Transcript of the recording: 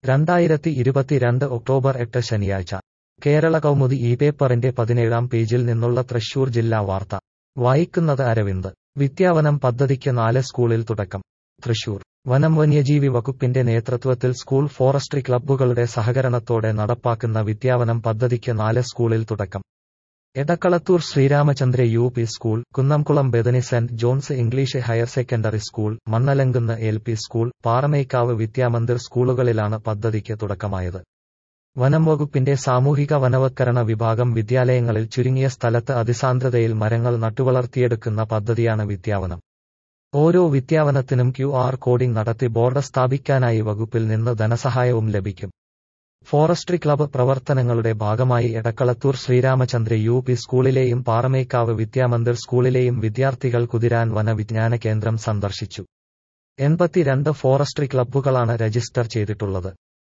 രണ്ടായിരത്തി ഇരുപത്തിരണ്ട് ഒക്ടോബർ എട്ട് ശനിയാഴ്ച കേരള കൗമുദി ഈ പേപ്പറിന്റെ പതിനേഴാം പേജിൽ നിന്നുള്ള തൃശൂർ ജില്ലാ വാർത്ത വായിക്കുന്നത് അരവിന്ദ് വിദ്യാവനം പദ്ധതിക്ക് നാല് സ്കൂളിൽ തുടക്കം തൃശൂർ വനം വന്യജീവി വകുപ്പിന്റെ നേതൃത്വത്തിൽ സ്കൂൾ ഫോറസ്ട്രി ക്ലബ്ബുകളുടെ സഹകരണത്തോടെ നടപ്പാക്കുന്ന വിദ്യാവനം പദ്ധതിക്ക് നാല് സ്കൂളിൽ തുടക്കം Edakkalathur Sreeramachandra U P school Kunnamkulam Bethany സെന്റ് John's English higher secondary school Mannalamkunnu L P school Paramekkavu Vidyamandir സ്കൂളുകളിലാണ് പദ്ധതിക്ക് തുടക്കമായത് വനം വകുപ്പിന്റെ സാമൂഹിക വനവത്കരണ വിഭാഗം വിദ്യാലയങ്ങളിൽ ചുരുങ്ങിയ സ്ഥലത്ത് അതിസാന്ദ്രതയിൽ മരങ്ങൾ നട്ടുവളർത്തിയെടുക്കുന്ന പദ്ധതിയാണ് വിദ്യാവനം ഓരോ വിദ്യാവനത്തിനും ക്യു ആർ കോഡിംഗ് നടത്തി ബോർഡ് സ്ഥാപിക്കാനായി വകുപ്പിൽ നിന്ന് ധനസഹായവും ലഭിക്കും ഫോറസ്ട്രി ക്ലബ്ബ് പ്രവർത്തനങ്ങളുടെ ഭാഗമായി എടക്കളത്തൂർ ശ്രീരാമചന്ദ്ര യു പി സ്കൂളിലെയും പാറമേക്കാവ് വിദ്യാമന്ദിർ സ്കൂളിലെയും വിദ്യാർത്ഥികൾ കുതിരാൻ വനവിജ്ഞാന കേന്ദ്രം സന്ദർശിച്ചു എൺപത്തിരണ്ട് ഫോറസ്ട്രി ക്ലബ്ബുകളാണ് രജിസ്റ്റർ ചെയ്തിട്ടുള്ളത്